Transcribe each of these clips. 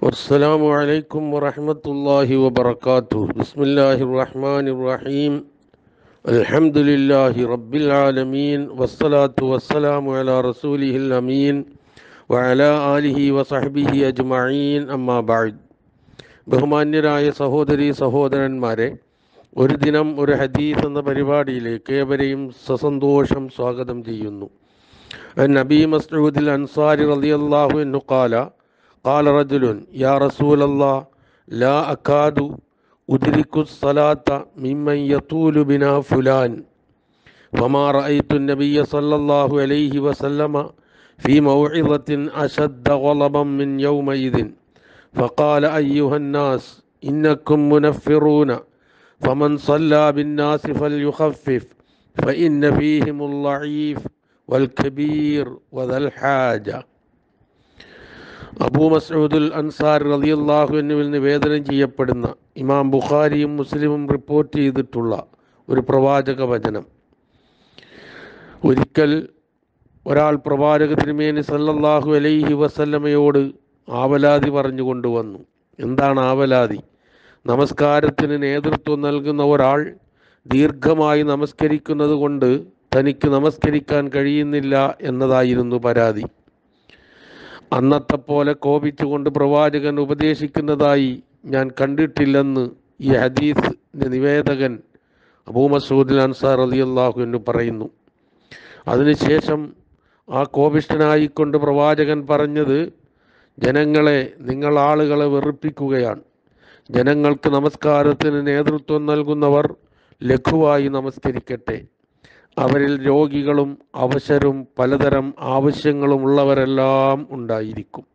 والسلام عليكم ورحمة الله وبركاته بسم الله الرحمن الرحيم الحمد لله رب العالمين والصلاة والسلام على رسوله الأمين وعلى آله وصحبه أجمعين أما بعد ബഹുമാന്യരായ സഹോദരി സഹോദരന്മാരെ ഒരു ദിനം ഒരു ഹദീസ് എന്ന പരിപാടിയിലേക്ക് ഏവരെയും സസന്തോഷം സ്വാഗതം ചെയ്യുന്നു നബി മസ്ഊദ് അൻസാരി റളിയല്ലാഹു അൻഹു ഖാല قال رجل يا رسول الله لا أكاد أدرك الصلاة ممن يطول بنا فلان فما رأيت النبي صلى الله عليه وسلم في موعظة أشد غضبا من يومئذ فقال أيها الناس إنكم منفرون فمن صلى بالناس فليخفف فإن فيهم الضعيف والكبير وذا الحاجة അബൂ മസൂദുൽ അൻസാർ റളിയല്ലാഹു എന്നിവിൽ നിവേദനം ചെയ്യപ്പെടുന്ന ഇമാം ബുഖാരിയും മുസ്ലിമും റിപ്പോർട്ട് ചെയ്തിട്ടുള്ള ഒരു പ്രവാചക വചനം ഒരിക്കൽ ഒരാൾ പ്രവാചക തിരുമേനി സല്ലല്ലാഹു അലൈഹി വസല്ലമയോട് ആവലാതി പറഞ്ഞു കൊണ്ടുവന്നു എന്താണ് ആവലാതി നമസ്കാരത്തിന് നേതൃത്വം നൽകുന്ന ഒരാൾ ദീർഘമായി നമസ്കരിക്കുന്നത് കൊണ്ട് തനിക്ക് നമസ്കരിക്കാൻ കഴിയുന്നില്ല എന്നതായിരുന്നു പരാതി അന്നത്തെ പോലെ കോപിച്ചുകൊണ്ട് പ്രവാചകൻ ഉപദേശിക്കുന്നതായി ഞാൻ കണ്ടിട്ടില്ലെന്ന് ഈ ഹദീസ് നിവേദകൻ അബൂ മസൂദ് അൻസാർ അലി അള്ളാഹു എന്ന് പറയുന്നു അതിനുശേഷം ആ കോപിഷ്ഠനായിക്കൊണ്ട് പ്രവാചകൻ പറഞ്ഞത് ജനങ്ങളെ നിങ്ങൾ ആളുകളെ വെറുപ്പിക്കുകയാണ് ജനങ്ങൾക്ക് നമസ്കാരത്തിന് നേതൃത്വം നൽകുന്നവർ ലഘുവായി നമസ്കരിക്കട്ടെ അവരിൽ രോഗികളും അവശരും പലതരം ആവശ്യങ്ങളും ഉള്ളവരെല്ലാം ഉണ്ടായിരിക്കും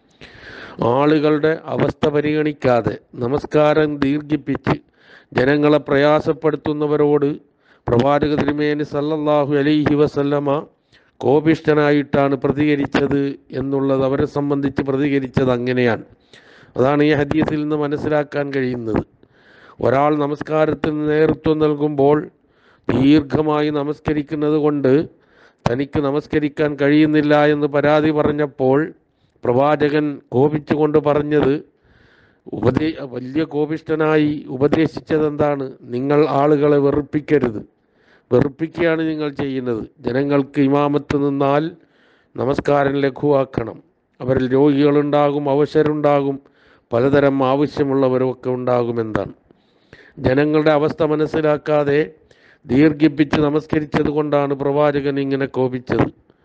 ആളുകളുടെ അവസ്ഥ പരിഗണിക്കാതെ നമസ്കാരം ദീർഘിപ്പിച്ച് ജനങ്ങളെ പ്രയാസപ്പെടുത്തുന്നവരോട് പ്രവാചക തിരുമേനി സല്ലല്ലാഹു അലൈഹി വസല്ലമ കോപിഷ്ഠനായിട്ടാണ് പ്രതികരിച്ചത് എന്നുള്ളത് അവരെ സംബന്ധിച്ച് പ്രതികരിച്ചത് അങ്ങനെയാണ് അതാണ് ഈ ഹദീസിൽ നിന്ന് മനസ്സിലാക്കാൻ കഴിയുന്നത് ഒരാൾ നമസ്കാരത്തിന് നേതൃത്വം നൽകുമ്പോൾ ദീർഘമായി നമസ്കരിക്കുന്നത് കൊണ്ട് തനിക്ക് നമസ്കരിക്കാൻ കഴിയുന്നില്ല എന്ന് പരാതി പറഞ്ഞപ്പോൾ പ്രവാചകൻ കോപിച്ചുകൊണ്ട് പറഞ്ഞത് ഉപദേ വലിയ കോപിഷ്ഠനായി ഉപദേശിച്ചത് എന്താണ് നിങ്ങൾ ആളുകളെ വെറുപ്പിക്കരുത് വെറുപ്പിക്കുകയാണ് നിങ്ങൾ ചെയ്യുന്നത് ജനങ്ങൾക്ക് ഇമാമത്ത് നിന്നാൽ നമസ്കാരം ലഘുവാക്കണം അവരിൽ രോഗികളുണ്ടാകും അവശരുണ്ടാകും പലതരം ആവശ്യമുള്ളവരൊക്കെ ഉണ്ടാകുമെന്നാണ് ജനങ്ങളുടെ അവസ്ഥ മനസ്സിലാക്കാതെ ദീർഘിപ്പിച്ച് നമസ്കരിച്ചത് കൊണ്ടാണ് പ്രവാചകൻ ഇങ്ങനെ കോപിച്ചത്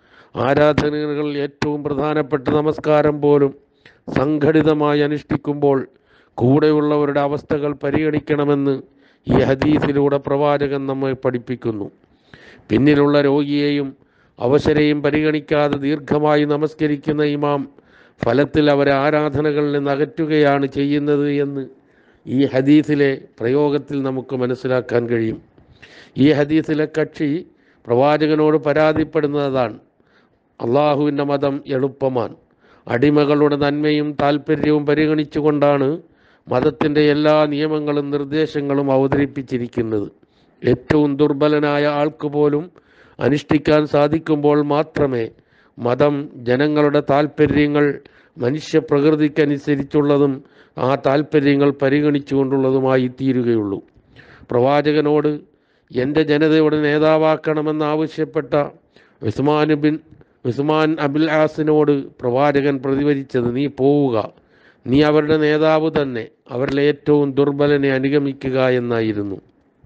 ആരാധനകൾ ഏറ്റവും പ്രധാനപ്പെട്ട നമസ്കാരം പോലും സംഘടിതമായി അനുഷ്ഠിക്കുമ്പോൾ കൂടെയുള്ളവരുടെ അവസ്ഥകൾ പരിഗണിക്കണമെന്ന് ഈ ഹദീസിലൂടെ പ്രവാചകൻ നമ്മെ പഠിപ്പിക്കുന്നു പിന്നിലുള്ള രോഗിയെയും അവശരെയും പരിഗണിക്കാതെ ദീർഘമായി നമസ്കരിക്കുന്ന ഇമാം ഫലത്തിൽ അവരെ ആരാധനകളിൽ നിന്ന് അകറ്റുകയാണ് ചെയ്യുന്നത് എന്ന് ഈ ഹദീസിലെ പ്രയോഗത്തിൽ നമുക്ക് മനസ്സിലാക്കാൻ കഴിയും ഈ ഹദീസിലെ കക്ഷി പ്രവാചകനോട് പരാതിപ്പെടുന്നതാണ് അള്ളാഹുവിൻ്റെ മതം എളുപ്പമാണ് അടിമകളുടെ നന്മയും താല്പര്യവും പരിഗണിച്ചുകൊണ്ടാണ് മതത്തിൻ്റെ എല്ലാ നിയമങ്ങളും നിർദ്ദേശങ്ങളും അവതരിപ്പിച്ചിരിക്കുന്നത് ഏറ്റവും ദുർബലനായ ആൾക്ക് പോലും അനുഷ്ഠിക്കാൻ സാധിക്കുമ്പോൾ മാത്രമേ മതം ജനങ്ങളുടെ താല്പര്യങ്ങൾ മനുഷ്യ പ്രകൃതിക്കനുസരിച്ചുള്ളതും ആ താല്പര്യങ്ങൾ പരിഗണിച്ചുകൊണ്ടുള്ളതുമായി തീരുകയുള്ളൂ പ്രവാചകനോട് എൻ്റെ ജനതയുടെ നേതാവാക്കണമെന്ന് ആവശ്യപ്പെട്ട ഉസ്മാൻ ബിൻ ഉസ്മാൻ അബുൽ ആസിനോട് പ്രവാചകൻ പ്രതികരിച്ചത് നീ പോവുക നീ അവരുടെ നേതാവ് തന്നെ അവരിലെ ഏറ്റവും ദുർബലനെ അനുഗമിക്കുക എന്നായിരുന്നു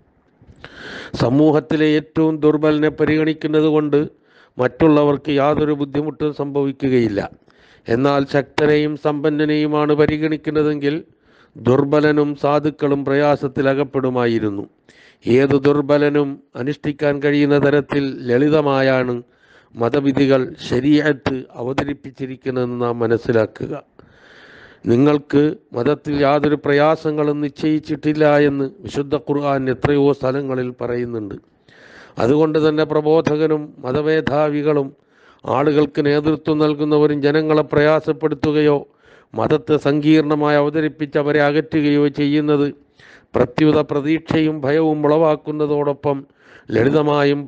സമൂഹത്തിലെ ഏറ്റവും ദുർബലനെ പരിഗണിക്കുന്നത് കൊണ്ട് മറ്റുള്ളവർക്ക് യാതൊരു ബുദ്ധിമുട്ടും സംഭവിക്കുകയില്ല എന്നാൽ ശക്തനെയും സമ്പന്നനെയുമാണ് പരിഗണിക്കുന്നതെങ്കിൽ ദുർബലനും സാധുക്കളും പ്രയാസത്തിൽ അകപ്പെടുമായിരുന്നു ഏത് ദുർബലനും അനുഷ്ഠിക്കാൻ കഴിയുന്ന തരത്തിൽ ലളിതമായാണ് മതവിധികൾ ശരീരത്ത് അവതരിപ്പിച്ചിരിക്കുന്നതെന്ന് നാം മനസ്സിലാക്കുക നിങ്ങൾക്ക് മതത്തിൽ യാതൊരു പ്രയാസങ്ങളും നിശ്ചയിച്ചിട്ടില്ല എന്ന് വിശുദ്ധ ഖുർആൻ എത്രയോ സ്ഥലങ്ങളിൽ പറയുന്നുണ്ട് അതുകൊണ്ട് തന്നെ പ്രബോധകനും മതമേധാവികളും ആളുകൾക്ക് നേതൃത്വം നൽകുന്നവരും ജനങ്ങളെ പ്രയാസപ്പെടുത്തുകയോ മതത്തെ സങ്കീർണമായി അവതരിപ്പിച്ച് അവരെ അകറ്റുകയോ ചെയ്യുന്നത് പ്രത്യുത പ്രതീക്ഷയും ഭയവും ഉളവാക്കുന്നതോടൊപ്പം ലളിതമായും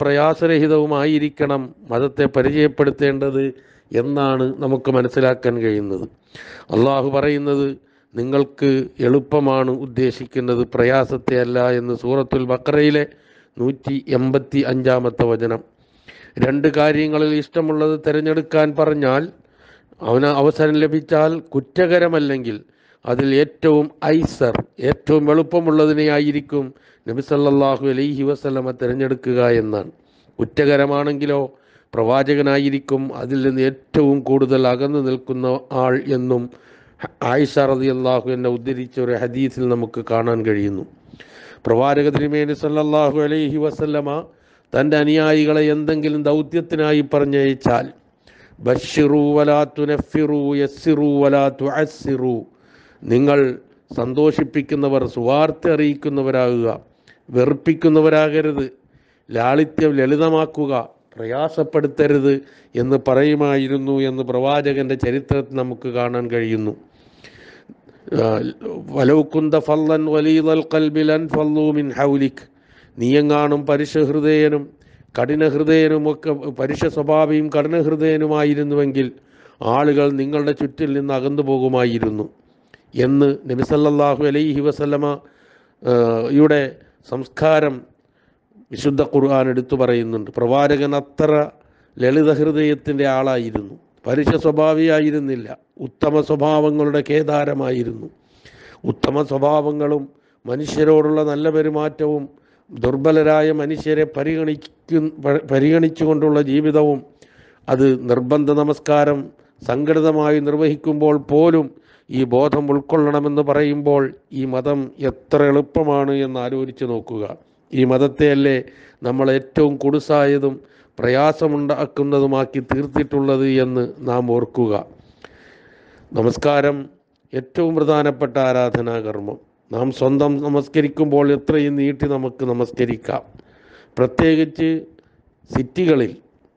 പ്രയാസരഹിതവുമായിരിക്കണം മതത്തെ പരിചയപ്പെടുത്തേണ്ടത് എന്നാണ് നമുക്ക് മനസ്സിലാക്കാൻ കഴിയുന്നത് അള്ളാഹു പറയുന്നത് നിങ്ങൾക്ക് എളുപ്പമാണ് ഉദ്ദേശിക്കുന്നത് പ്രയാസത്തെ അല്ല എന്ന് സൂറത്തുൽ ബക്കറയിലെ നൂറ്റി എൺപത്തി അഞ്ചാമത്തെ വചനം രണ്ട് കാര്യങ്ങളിൽ ഇഷ്ടമുള്ളത് തിരഞ്ഞെടുക്കാൻ പറഞ്ഞാൽ അവന് അവസരം ലഭിച്ചാൽ കുറ്റകരമല്ലെങ്കിൽ അതിൽ ഏറ്റവും ഐസർ ഏറ്റവും എളുപ്പമുള്ളതിനെ ആയിരിക്കും നബി സല്ലല്ലാഹു അലൈഹി വസല്ലമ തിരഞ്ഞെടുക്കുക എന്നാണ് കുറ്റകരമാണെങ്കിലോ പ്രവാചകനായിരിക്കും അതിൽ നിന്ന് ഏറ്റവും കൂടുതൽ അകന്നു നിൽക്കുന്ന ആൾ എന്നും ആയിഷ റളിയല്ലാഹു എന്നെ ഉദ്ധരിച്ച ഒരു ഹദീസിൽ നമുക്ക് കാണാൻ കഴിയുന്നു പ്രവാചക തിരുമേനി സല്ലല്ലാഹു അലൈഹി വസല്ലമ തൻ്റെ അനുയായികളെ എന്തെങ്കിലും ദൗത്യത്തിനായി പറഞ്ഞയച്ചാൽ ബഷിറു വലാ തുനഫിറു യസ്സിറു വലാ തുഅസ്സിറു നിങ്ങൾ സന്തോഷിപ്പിക്കുന്നവർ സുവാർത്ത അറിയിക്കുന്നവരാകുക വെറുപ്പിക്കുന്നവരാകരുത് ലാളിത്യം ലളിതമാക്കുക പ്രയാസപ്പെടുത്തരുത് എന്ന് പറയുമായിരുന്നു എന്ന് പ്രവാചകന്റെ ചരിത്രത്തിൽ നമുക്ക് കാണാൻ കഴിയുന്നു വലൗക്കുന്ത ഫല്ലൻ വലീദൽ കൽബിലൻ ഫല്ലു മിൻ ഹൗലിക് നീയെങ്ങാണും പരുഷഹൃദയനും കഠിനഹൃദയനുമൊക്കെ പരുഷ സ്വഭാവിയും കഠിനഹൃദയനുമായിരുന്നുവെങ്കിൽ ആളുകൾ നിങ്ങളുടെ ചുറ്റിൽ നിന്ന് അകന്നു പോകുമായിരുന്നു എന്ന് നബിസല്ലാഹു അലൈഹി വസല്ലമ യുടെ സംസ്കാരം വിശുദ്ധ ഖുർആൻ എടുത്തു പറയുന്നുണ്ട് പ്രവാചകൻ അത്ര ലളിത ഹൃദയത്തിൻ്റെ ആളായിരുന്നു പരുഷ സ്വഭാവിയായിരുന്നില്ല ഉത്തമ സ്വഭാവങ്ങളുടെ കേദാരമായിരുന്നു ഉത്തമ സ്വഭാവങ്ങളും മനുഷ്യരോടുള്ള നല്ല പെരുമാറ്റവും ദുർബലരായ മനുഷ്യരെ പരിഗണിക്കു പരിഗണിച്ചുകൊണ്ടുള്ള ജീവിതവും അത് നിർബന്ധ നമസ്കാരം സംഘടിതമായി നിർവഹിക്കുമ്പോൾ പോലും ഈ ബോധം ഉൾക്കൊള്ളണമെന്ന് പറയുമ്പോൾ ഈ മതം എത്ര എളുപ്പമാണ് എന്ന് ആലോചിച്ച് നോക്കുക ഈ മതത്തെയല്ലേ നമ്മൾ ഏറ്റവും കുടുസായതും പ്രയാസമുണ്ടാക്കുന്നതുമാക്കി തീർത്തിട്ടുള്ളത് എന്ന് നാം ഓർക്കുക നമസ്കാരം ഏറ്റവും പ്രധാനപ്പെട്ട ആരാധനാകർമ്മം നാം സ്വന്തം നമസ്കരിക്കുമ്പോൾ എത്രയും നീട്ടി നമുക്ക് നമസ്കരിക്കാം പ്രത്യേകിച്ച് സിറ്റികളിൽ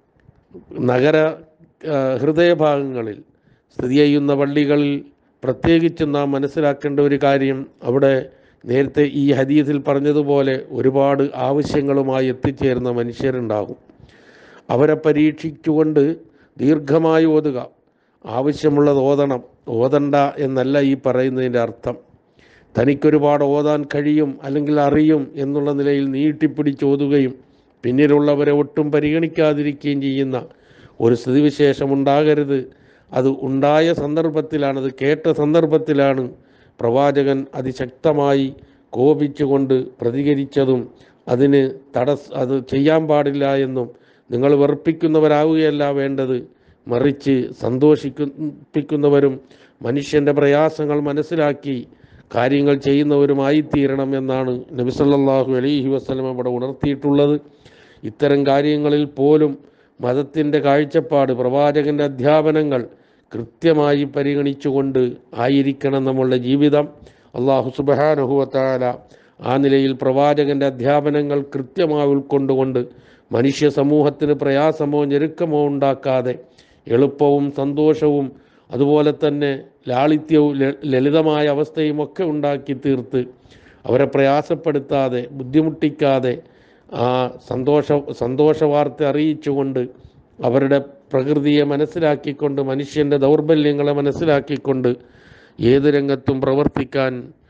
നഗര ഹൃദയഭാഗങ്ങളിൽ സ്ഥിതി ചെയ്യുന്ന പള്ളികളിൽ പ്രത്യേകിച്ചും നാം മനസ്സിലാക്കേണ്ട ഒരു കാര്യം അവിടെ നേരത്തെ ഈ ഹദീസിൽ പറഞ്ഞതുപോലെ ഒരുപാട് ആവശ്യങ്ങളുമായി എത്തിച്ചേരുന്ന മനുഷ്യരുണ്ടാകും അവരെ പരീക്ഷിച്ചുകൊണ്ട് ദീർഘമായി ഓതുക ആവശ്യമുള്ളത് ഓതണം ഓതണ്ട എന്നല്ല ഈ പറയുന്നതിൻ്റെ അർത്ഥം തനിക്കൊരുപാട് ഓതാൻ കഴിയും അല്ലെങ്കിൽ അറിയും എന്നുള്ള നിലയിൽ നീട്ടിപ്പിടിച്ച് ഓതുകയും പിന്നിലുള്ളവരെ ഒട്ടും പരിഗണിക്കാതിരിക്കുകയും ചെയ്യുന്ന ഒരു സ്ഥിതിവിശേഷം ഉണ്ടാകരുത് അത് ഉണ്ടായ സന്ദർഭത്തിലാണ് അത് കേട്ട സന്ദർഭത്തിലാണ് പ്രവാചകൻ അതിശക്തമായി കോപിച്ചുകൊണ്ട് പ്രതികരിച്ചതും അതിന് തടസ് അത് ചെയ്യാൻ പാടില്ല എന്നും നിങ്ങൾ വെറുപ്പിക്കുന്നവരാവുകയല്ല വേണ്ടത് മറിച്ച് സന്തോഷിപ്പിക്കുന്നവരും മനുഷ്യൻ്റെ പ്രയാസങ്ങൾ മനസ്സിലാക്കി കാര്യങ്ങൾ ചെയ്യുന്നവരുമായി തീരണം എന്നാണ് നബിസല്ലാഹു അലൈഹി വസ്ലം ഇവിടെ ഉണർത്തിയിട്ടുള്ളത് ഇത്തരം കാര്യങ്ങളിൽ പോലും മതത്തിൻ്റെ കാഴ്ചപ്പാട് പ്രവാചകൻ്റെ അധ്യാപനങ്ങൾ കൃത്യമായി പരിഗണിച്ചുകൊണ്ട് ആയിരിക്കണം നമ്മളുടെ ജീവിതം അള്ളാഹു സുബാനഹുവത്താല ആ നിലയിൽ പ്രവാചകൻ്റെ അധ്യാപനങ്ങൾ കൃത്യമായി ഉൾക്കൊണ്ടുകൊണ്ട് മനുഷ്യ സമൂഹത്തിന് പ്രയാസമോ ഞെരുക്കമോ ഉണ്ടാക്കാതെ എളുപ്പവും സന്തോഷവും അതുപോലെ തന്നെ ലാളിത്യവും ലളിതമായ അവസ്ഥയും ഒക്കെ ഉണ്ടാക്കി തീർത്ത് അവരെ പ്രയാസപ്പെടുത്താതെ ബുദ്ധിമുട്ടിക്കാതെ ആ സന്തോഷ സന്തോഷ വാർത്ത അറിയിച്ചുകൊണ്ട് അവരുടെ പ്രകൃതിയെ മനസ്സിലാക്കിക്കൊണ്ട് മനുഷ്യൻ്റെ ദൗർബല്യങ്ങളെ മനസ്സിലാക്കിക്കൊണ്ട് ഏത് രംഗത്തും പ്രവർത്തിക്കാൻ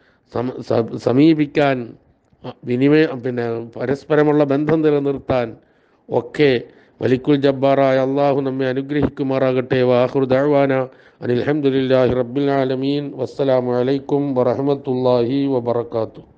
സമീപിക്കാൻ വിനിമയം പിന്നെ പരസ്പരമുള്ള ബന്ധം നിലനിർത്താൻ ഒക്കെ മലിക്കുൽ ജബ്ബാറായ അള്ളാഹു നമ്മെ അനുഗ്രഹിക്കുമാറാകട്ടെ വാഹുർ ദാഴ്വാന അനിൽഹമുല്ലാഹി റബ്ബിൽ ആലമീൻ വസ്സലാമു അലൈക്കും വറഹമത്തല്ലാഹി വബർക്കാത്തു